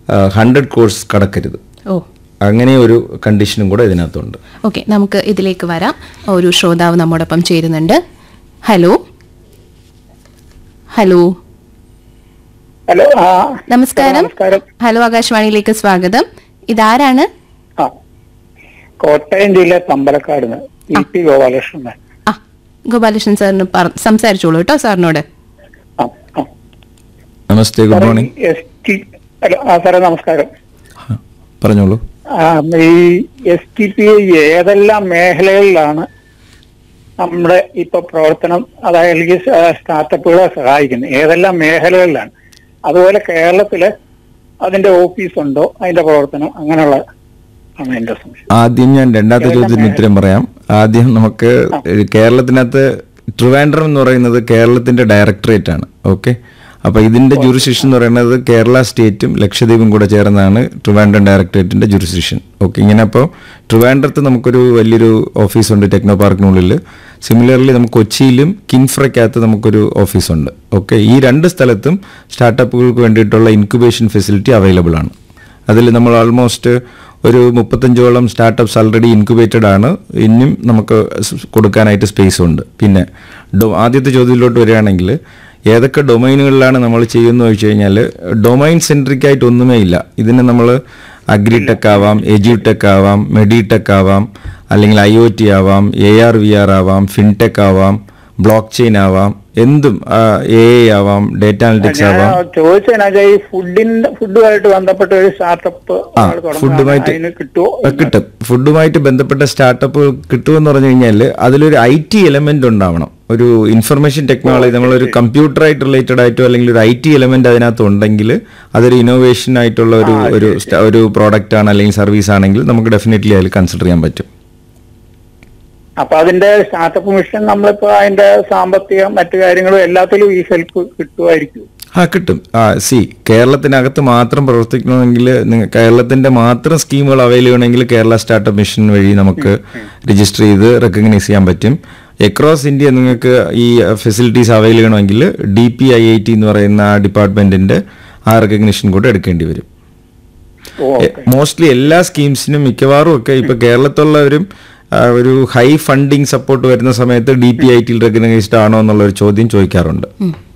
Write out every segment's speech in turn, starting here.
Hundred course കടക്കരുത് ഓ അങ്ങനെ ഒരു കണ്ടീഷനും കൂടെ ഇതിനകത്തുണ്ട് ഓക്കെ നമുക്ക് ഇതിലേക്ക് വരാം ഒരു ശ്രോതാവ് നമ്മോടൊപ്പം ചേരുന്നുണ്ട് ഹലോ ഹലോ ഹലോ ആ നമസ്കാരം നമസ്കാരം ഹലോ ആകാശവാണിയിലേക്ക് സ്വാഗതം ഇതാരാണ് ആ കോട്ടയം ജില്ല തമ്പലക്കാട് ഇ പി ഗോപാലകൃഷ്ണൻ ആ ഗോപാലകൃഷ്ണൻ സാറിന് പറ- സംസാരിച്ചോളൂ കേട്ടോ സാറിനോട് ആ ആ നമസ്തേ good morning S T hello ആ സാറേ നമസ്കാരം പറഞ്ഞോളൂ ആ ഈ എസ് ടി പി ഏതെല്ലാം മേഖലകളിലാണ് നമ്മുടെ ഇപ്പൊ പ്രവർത്തനം അതായത് അല്ലെങ്കിൽ സ്റ്റാർട്ടപ്പുകളെ സഹായിക്കുന്നത് ഏതെല്ലാം മേഖലകളിലാണ് അതുപോലെ കേരളത്തില് അതിന്റെ ഓഫീസ് ഉണ്ടോ അതിന്റെ പ്രവർത്തനം അങ്ങനെയുള്ള ആണ് എന്റെ സംശയം ആദ്യം ഞാൻ രണ്ടാമത്തെ ചോദ്യത്തിന് ഉത്തരം പറയാം ആദ്യം നമുക്ക് കേരളത്തിനകത്ത് ട്രിവാൻഡ്രം എന്ന് പറയുന്നത് കേരളത്തിന്റെ ഡയറക്ടറേറ്റ് ആണ് ഓക്കെ അപ്പൊ ഇതിന്റെ ജുറിസ്ഡിക്ഷൻ എന്ന് പറയുന്നത് കേരള സ്റ്റേറ്റും ലക്ഷദ്വീപും കൂടെ ചേർന്നാണ് ട്രിവാൻഡ്രം ഡയറക്ടറേറ്റിന്റെ ജുറിസ്ഡിക്ഷൻ ഓക്കെ ഇങ്ങനെ അപ്പോൾ ട്രിവാൻഡ്രത്ത് നമുക്കൊരു വലിയൊരു ഓഫീസുണ്ട് ടെക്നോ പാർക്കിനുള്ളിൽ സിമിലർലി നമുക്ക് കൊച്ചിയിലും കിൻഫ്രയ്ക്കകത്ത് നമുക്കൊരു ഓഫീസുണ്ട് ഓക്കെ ഈ രണ്ട് സ്ഥലത്തും സ്റ്റാർട്ടപ്പുകൾക്ക് വേണ്ടിയിട്ടുള്ള ഇൻക്യുബേഷൻ ഫെസിലിറ്റി അവൈലബിൾ ആണ് അതിൽ നമ്മൾ ആൾമോസ്റ്റ് ഒരു മുപ്പത്തഞ്ചോളം സ്റ്റാർട്ടപ്സ് ആൾറെഡി ഇൻക്യുബേറ്റഡ് ആണ് ഇനിയും നമുക്ക് സ് കൊടുക്കാനായിട്ട് സ്പേസ് ഉണ്ട് പിന്നെ ഡൊ ആദ്യത്തെ ചോദ്യത്തിലോട്ട് വരികയാണെങ്കിൽ ഏതൊക്കെ ഡൊമൈനുകളിലാണ് നമ്മൾ ചെയ്യുന്നത് വെച്ച് കഴിഞ്ഞാൽ ഡൊമൈൻ സെൻട്രിക് ആയിട്ട് ഒന്നുമേ ഇല്ല ഇതിന് നമ്മൾ അഗ്രിടെക് ആവാം എജ്യൂടെക് ആവാം മെഡിടെക് ആവാം അല്ലെങ്കിൽ ഐ ഒ ടി ആവാം എ ആർ വി ആർ ആവാം ഫിൻടെക് ആവാം ബ്ലോക്ക് ചെയിൻ ആവാം എന്തും എ ഐ ആവാം ഡേറ്റ അനലിറ്റിക്സ് ഞാൻ ആവാം ചോദിച്ചതിനാ ഈ ഫുഡിന്റെ ഫുഡുമായിട്ട് ബന്ധപ്പെട്ട ഒരു സ്റ്റാർട്ടപ്പ് ആ ഫുഡുമായിട്ട് അതിന് കിട്ടുമോ ആ, കിട്ടും ഫുഡുമായിട്ട് ബന്ധപ്പെട്ട സ്റ്റാർട്ടപ്പ് കിട്ടുമെന്ന് പറഞ്ഞു കഴിഞ്ഞാൽ അതിലൊരു ഐ ടി എലമെന്റ് ഉണ്ടാവണം ഒരു ഇൻഫർമേഷൻ ടെക്നോളജി നമ്മളൊരു കമ്പ്യൂട്ടറായിട്ട് റിലേറ്റഡ് ആയിട്ടോ അല്ലെങ്കിൽ ഒരു ഐ ടി എലമെന്റ് അതിനകത്ത് ഉണ്ടെങ്കിൽ അതൊരു ഇന്നോവേഷൻ ആയിട്ടുള്ള ഒരു ഒരു സ്റ്റ- ഒരു പ്രോഡക്റ്റ് ആണ് അല്ലെങ്കിൽ സർവീസ് ആണെങ്കിൽ നമുക്ക് ഡെഫിനറ്റ്ലി അതിൽ കൺസിഡർ ചെയ്യാൻ പറ്റും അപ്പൊ അതിന്റെ സ്റ്റാർട്ടപ്പ് മിഷൻ നമ്മളിപ്പോ അതിന്റെ സാമ്പത്തികം മറ്റു കാര്യങ്ങളും എല്ലാത്തിലും ഈ ഹെൽപ്പ് കിട്ടുമായിരിക്കും ആ കിട്ടും ആ സി കേരളത്തിനകത്ത് മാത്രം പ്രവർത്തിക്കണമെങ്കിൽ നിങ്ങ- കേരളത്തിന്റെ മാത്രം സ്കീമുകൾ അവൈൽ ചെയ്യണമെങ്കിൽ കേരള സ്റ്റാർട്ടപ്പ് മിഷൻ വഴി നമുക്ക് രജിസ്റ്റർ ചെയ്ത് റെക്കഗ്നൈസ് ചെയ്യാൻ പറ്റും എക്രോസ് ഇന്ത്യ നിങ്ങൾക്ക് ഈ ഫെസിലിറ്റീസ് അവൈൽ ചെയ്യണമെങ്കിൽ D P I I T എന്ന് പറയുന്ന ആ ഡിപ്പാർട്ട്മെന്റിന്റെ ആ റെക്കഗ്നിഷൻ കൂടെ എടുക്കേണ്ടി വരും ഓ മോസ്റ്റ്ലി എല്ലാ സ്കീംസിനും മിക്കവാറും ഒക്കെ ഇപ്പൊ കേരളത്തിലുള്ളവരും ആ, ഒരു ഹൈ ഫണ്ടിങ് സപ്പോർട്ട് വരുന്ന സമയത്ത് ഡി പി ഐ ടിയിൽ റെക്കഗ്നൈസ്ഡ് ആണോ എന്നുള്ള ഒരു ചോദ്യം ചോദിക്കാറുണ്ട്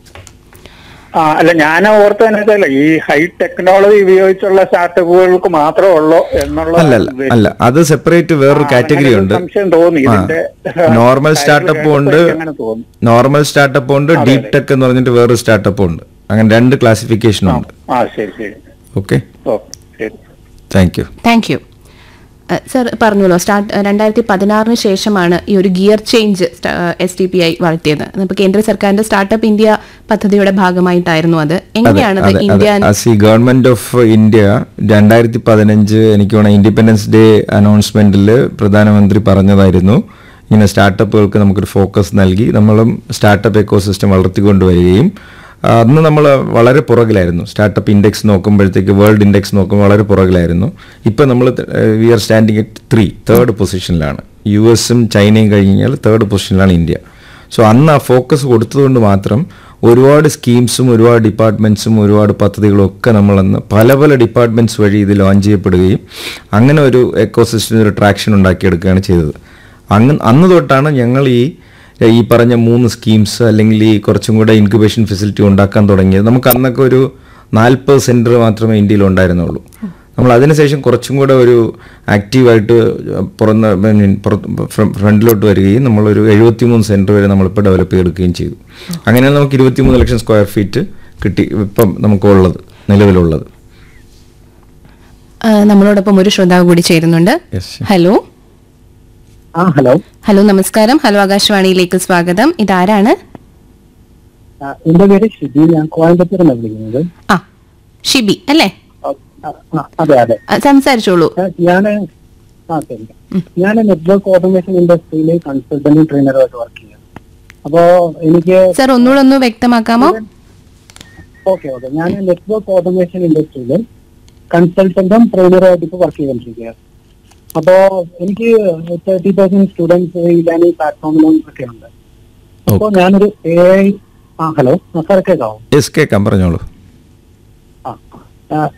ആ അല്ല ഞാൻ ഓർത്തതെന്ന് വെച്ചാൽ ഈ ഹൈ ടെക്നോളജി ഉപയോഗിച്ചുള്ള സ്റ്റാർട്ടപ്പുകൾക്ക് മാത്രമേ ഉള്ളൂ എന്നുള്ള അല്ല അല്ല ഉദ്ദേശം. അല്ല അത് സെപ്പറേറ്റ് വേറൊരു ആ, കാറ്റഗറി അങ്ങനെ ഒരു ഉണ്ട് സംശയം തോന്നി ഇതിന്റെ നോർമൽ കാര്യം സ്റ്റാർട്ടപ്പും ഉണ്ട് കേട്ടപ്പോൾ അങ്ങനെ തോന്നി നോർമൽ സ്റ്റാർട്ടപ്പ് ഉണ്ട് ഡീപ് ടെക് എന്ന് പറഞ്ഞിട്ട് വേറൊരു സ്റ്റാർട്ടപ്പ് ഉണ്ട് അങ്ങനെ രണ്ട് ക്ലാസിഫിക്കേഷൻ ഉണ്ട് ആ ശരി ശരി ഓക്കെ ഓ ശരി thank you thank you sir പറഞ്ഞല്ലോ സ്റ്റാർട്ട് രണ്ടായിരത്തി പതിനാറിന് ശേഷമാണ് ഈ ഒരു gear change S T P I വളർത്തിയത് അപ്പോൾ കേന്ദ്ര സർക്കാരിന്റെ സ്റ്റാർട്ടപ്പ് ഇന്ത്യ പദ്ധതിയുടെ ഭാഗമായിട്ടായിരുന്നു അത് എങ്ങനെയാണ് ഇത് ഇന്ത്യ ഈ ഗവൺമെന്റ് ഓഫ് ഇന്ത്യ രണ്ടായിരത്തി പതിനഞ്ച് എനിക്ക് വേണം ഇൻഡിപെൻഡൻസ് ഡേ അനൗൺസ്മെന്റിൽ പ്രധാനമന്ത്രി പറഞ്ഞതായിരുന്നു ഇങ്ങനെ സ്റ്റാർട്ടപ്പുകൾക്ക് നമുക്കൊരു ഫോക്കസ് നൽകി നമ്മളും സ്റ്റാർട്ടപ്പ് എക്കോസിസ്റ്റം വളർത്തിക്കൊണ്ടുവരികയും ആ, അന്ന് നമ്മൾ വളരെ പുറകിലായിരുന്നു സ്റ്റാർട്ടപ്പ് ഇൻഡെക്സ് നോക്കുമ്പോഴത്തേക്ക് വേൾഡ് ഇൻഡെക്സ് നോക്കുമ്പോൾ വളരെ പുറകിലായിരുന്നു ഇപ്പം നമ്മൾ we are standing at three third പൊസിഷനിലാണ് യു എസും ചൈനയും കഴിഞ്ഞാൽ തേർഡ് പൊസിഷനിലാണ് ഇന്ത്യ സോ അന്ന് ആ ഫോക്കസ് കൊടുത്തതുകൊണ്ട് മാത്രം ഒരുപാട് സ്കീംസും ഒരുപാട് ഡിപ്പാർട്ട്മെന്റ്സും ഒരുപാട് പദ്ധതികളും ഒക്കെ നമ്മളന്ന് പല പല ഡിപ്പാർട്ട്മെന്റ്സ് വഴി ഇത് ലോഞ്ച് ചെയ്യപ്പെടുകയും അങ്ങനെ ഒരു എക്കോസിസ്റ്റം ഒരു ട്രാക്ഷൻ ഉണ്ടാക്കിയെടുക്കുകയാണ് ചെയ്തത് അങ്ങ് അന്ന് തൊട്ടാണ് ഞങ്ങൾ ഈ ഈ പറഞ്ഞ മൂന്ന് സ്കീംസ് അല്ലെങ്കിൽ ഈ കുറച്ചും കൂടെ ഇൻക്യുബേഷൻ ഫെസിലിറ്റി ഉണ്ടാക്കാൻ തുടങ്ങിയത് നമുക്ക് അന്നൊക്കെ ഒരു നാൽപ്പത് സെന്റർ മാത്രമേ ഇന്ത്യയിൽ ഉണ്ടായിരുന്നുള്ളൂ നമ്മൾ അതിനുശേഷം കുറച്ചും കൂടെ ഒരു ആക്റ്റീവായിട്ട് പുറന്ന് മീൻ പുറത്ത് ഫ്രണ്ടിലോട്ട് വരികയും നമ്മളൊരു എഴുപത്തിമൂന്ന് സെൻറ്റർ വരെ നമ്മളിപ്പോൾ ഡെവലപ്പ് ചെയ്തെടുക്കുകയും ചെയ്തു അങ്ങനെയാണ് നമുക്ക് ഇരുപത്തിമൂന്ന് ലക്ഷം സ്ക്വയർ ഫീറ്റ് കിട്ടി ഇപ്പം നമുക്കുള്ളത് നിലവിലുള്ളത് ആ, നമ്മളോടൊപ്പം ഒരു ശ്രോതാവ് കൂടി ചേരുന്നുണ്ട് Yes. ഹലോ ആ ഹലോ ഹലോ നമസ്കാരം ഹലോ ആകാശവാണിയിലേക്ക് സ്വാഗതം ഇതാരാണ് എന്റെ പേര് ഷിബി ഞാൻ കോയമ്പത്തൂർ നിന്നാണ് വിളിക്കുന്നത് ആ ഷിബി അല്ലേ ആ, ആ, അതെ അതെ ആ, സംസാരിച്ചോളൂ ഞാൻ ആ ശരി ഞാൻ നെറ്റ്വർക്ക് ഓട്ടോമേഷൻ ഇൻഡസ്ട്രിയിൽ കൺസൾട്ടന്റ് ട്രെയിനറുമായിട്ട് വർക്ക് ചെയ്യാം അപ്പോ എനിക്ക് സർ ഒന്നുകൂടെ ഒന്ന് വ്യക്തമാക്കാമോ ഓക്കെ ഓക്കെ ഞാൻ നെറ്റ്വർക്ക് ഓട്ടോമേഷൻ ഇൻഡസ്ട്രിയിൽ കൺസൾട്ടന്റും ട്രെയിനറുമായിട്ട് ഇപ്പോൾ വർക്ക് ചെയ്തുകൊണ്ടിരിക്കുകയാണ് അപ്പോ എനിക്ക് തേർട്ടി തൗസൻഡ് സ്റ്റുഡൻസ് ഈ പ്ലാറ്റ്ഫോമിലും ഒക്കെ ഉണ്ട് അപ്പോൾ ഞാനൊരു എ ഐ ആ ഹലോ സാർ കേൾക്കാവോ യെസ് കേൾക്കാം പറഞ്ഞോളൂ ആ